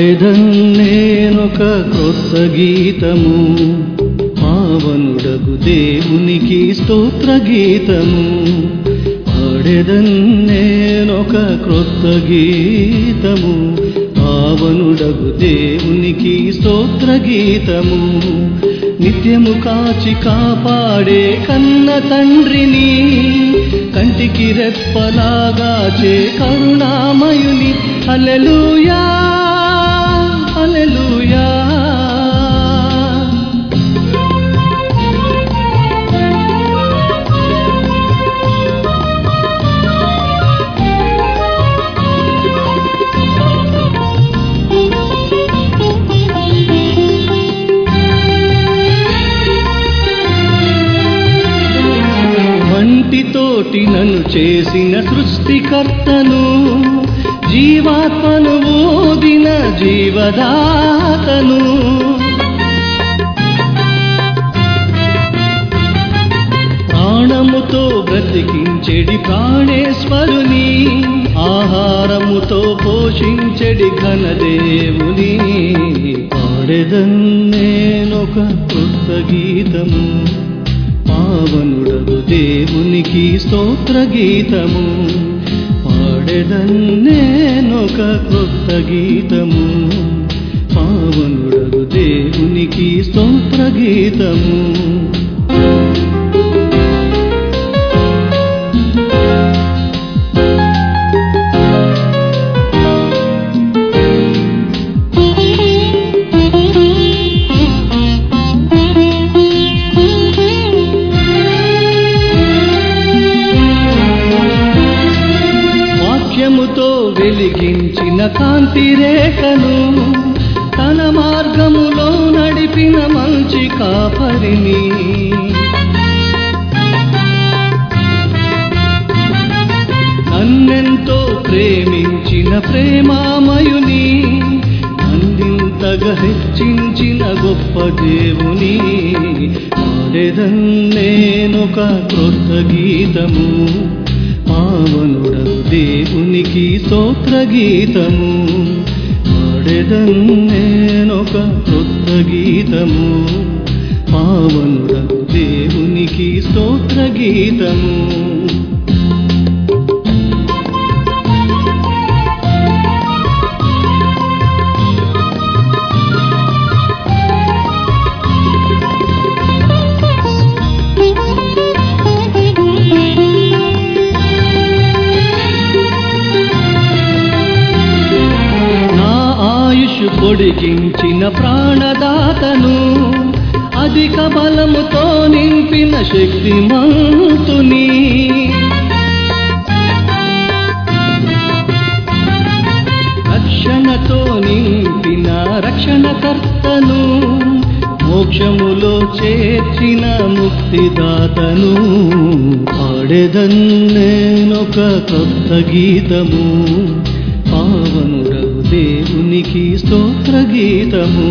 పాడెదన్నేనొక క్రొత్త గీతము పావనుడగు దేవునికి స్తోత్ర గీతము పాడెదన్నేనొక క్రొత్త గీతము పావనుడగు దేవునికి స్తోత్ర గీతము నిత్యము కాచి కాపాడే కన్న తండ్రిని కంటికి రెప్పలాగాచే కరుణామయుని హల్లెలూయా హల్లెలూయా వంటితోటి నన్ను చేసిన సృష్టికర్తను జీవాత్మను ఓదిన జీవదాతను ప్రాణముతో బ్రతికించెడి ప్రాణేశ్వరుని ఆహారముతో పోషించెడి ఘనదేవుని పాడెదన్నేనొక కొత్త గీతము పావనుడగు దేవునికి స్తోత్ర గీతము పాడెదన్నేనొక కొత్త గీతము పావనుడగు దేవునికి స్తోత్ర గీతము వాక్యముతో వెలిగించిన కాంతి రేఖను తన మార్గములో నడిపిన మంచి కాపరిని నన్నెంతో ప్రేమించిన ప్రేమామయుని అందింతగా హెచ్చించిన గొప్ప దేవుని పాడెదన్నేనొక క్రొత్త గీతము పావనుడగు దేవునికి స్తోత్ర గీతము పాడెదన్నేనొక క్రొత్త గీతము పావనుడగు దేవునికి స్తోత్ర గీతము నా ఆయుష్ పొడిగించిన ప్రాణదాతను అధిక బలముతో నింపిన శక్తిమంతుని రక్షణతో నింపిన రక్షణకర్తను మోక్షములో చేర్చిన ముక్తిదాతను పాడెదన్నేనొక కొత్త గీతము పావనుడగు దేవునికి స్తోత్ర గీతము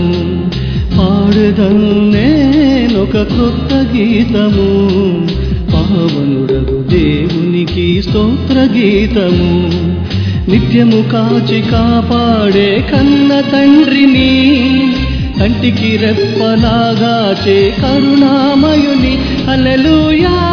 పాడెదన్నేనొక కొత్త గీతము పావనుడగు దేవునికి స్తోత్ర గీతము నిత్యము కాచి కాపాడే కన్న తండ్రిని కంటికి రెప్పలాగాచే కరుణామయుని హల్లెలూయా